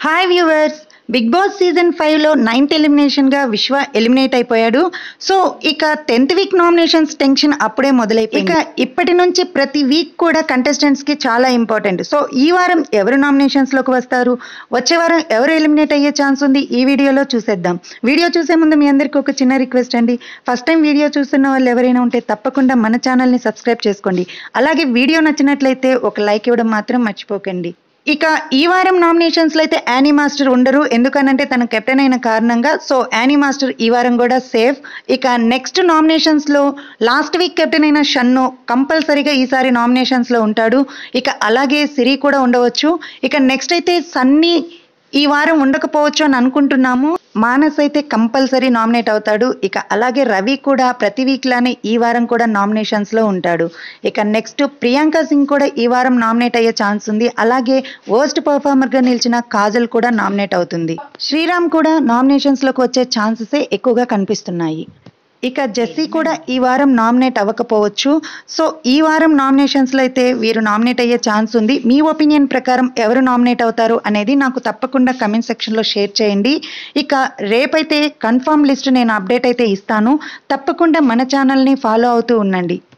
hi viewers Bigg Boss season ఫైవ్లో నైన్త్ ఎలిమినేషన్గా విశ్వ ఎలిమినేట్ అయిపోయాడు సో ఇక టెన్త్ వీక్ నామినేషన్స్ టెన్షన్ అప్పుడే మొదలైపోయింది ఇక ఇప్పటి నుంచి ప్రతి వీక్ కూడా కంటెస్టెంట్స్కి చాలా ఇంపార్టెంట్ సో ఈ వారం ఎవరు నామినేషన్స్లోకి వస్తారు వచ్చే వారం ఎవరు ఎలిమినేట్ అయ్యే ఛాన్స్ ఉంది ఈ వీడియోలో చూసేద్దాం వీడియో చూసే ముందు మీ అందరికీ ఒక చిన్న రిక్వెస్ట్ అండి ఫస్ట్ టైం వీడియో చూస్తున్న వాళ్ళు ఎవరైనా ఉంటే తప్పకుండా మన ఛానల్ని సబ్స్క్రైబ్ చేసుకోండి అలాగే వీడియో నచ్చినట్లయితే ఒక లైక్ ఇవ్వడం మాత్రం మర్చిపోకండి ఇక ఈ వారం నామినేషన్స్లో అయితే యానీ మాస్టర్ ఉండరు ఎందుకనంటే తను కెప్టెన్ అయిన కారణంగా సో యానీ మాస్టర్ ఈ వారం కూడా సేఫ్ ఇక నెక్స్ట్ నామినేషన్స్లో లాస్ట్ వీక్ కెప్టెన్ అయిన షన్ను కంపల్సరీగా ఈసారి నామినేషన్స్లో ఉంటాడు ఇక అలాగే సిరి కూడా ఉండవచ్చు ఇక నెక్స్ట్ అయితే సన్నీ ఈ వారం ఉండకపోవచ్చు అని అనుకుంటున్నాము మానస్ అయితే కంపల్సరీ నామినేట్ అవుతాడు ఇక అలాగే రవి కూడా ప్రతి వీక్ లానే ఈ వారం కూడా నామినేషన్స్ లో ఉంటాడు ఇక నెక్స్ట్ ప్రియాంక సింగ్ కూడా ఈ వారం నామినేట్ అయ్యే ఛాన్స్ ఉంది అలాగే వర్స్ట్ పర్ఫార్మర్ గా నిలిచిన కాజల్ కూడా నామినేట్ అవుతుంది శ్రీరామ్ కూడా నామినేషన్స్ లోకి వచ్చే ఛాన్సెస్ ఎక్కువగా కనిపిస్తున్నాయి ఇక జెస్సీ కూడా ఈ వారం నామినేట్ అవ్వకపోవచ్చు సో ఈ వారం నామినేషన్స్లో అయితే వీరు నామినేట్ అయ్యే ఛాన్స్ ఉంది మీ ఒపీనియన్ ప్రకారం ఎవరు నామినేట్ అవుతారు అనేది నాకు తప్పకుండా కమెంట్ సెక్షన్లో షేర్ చేయండి ఇక రేపైతే కన్ఫర్మ్ లిస్ట్ నేను అప్డేట్ అయితే ఇస్తాను తప్పకుండా మన ఛానల్ని ఫాలో అవుతూ ఉండండి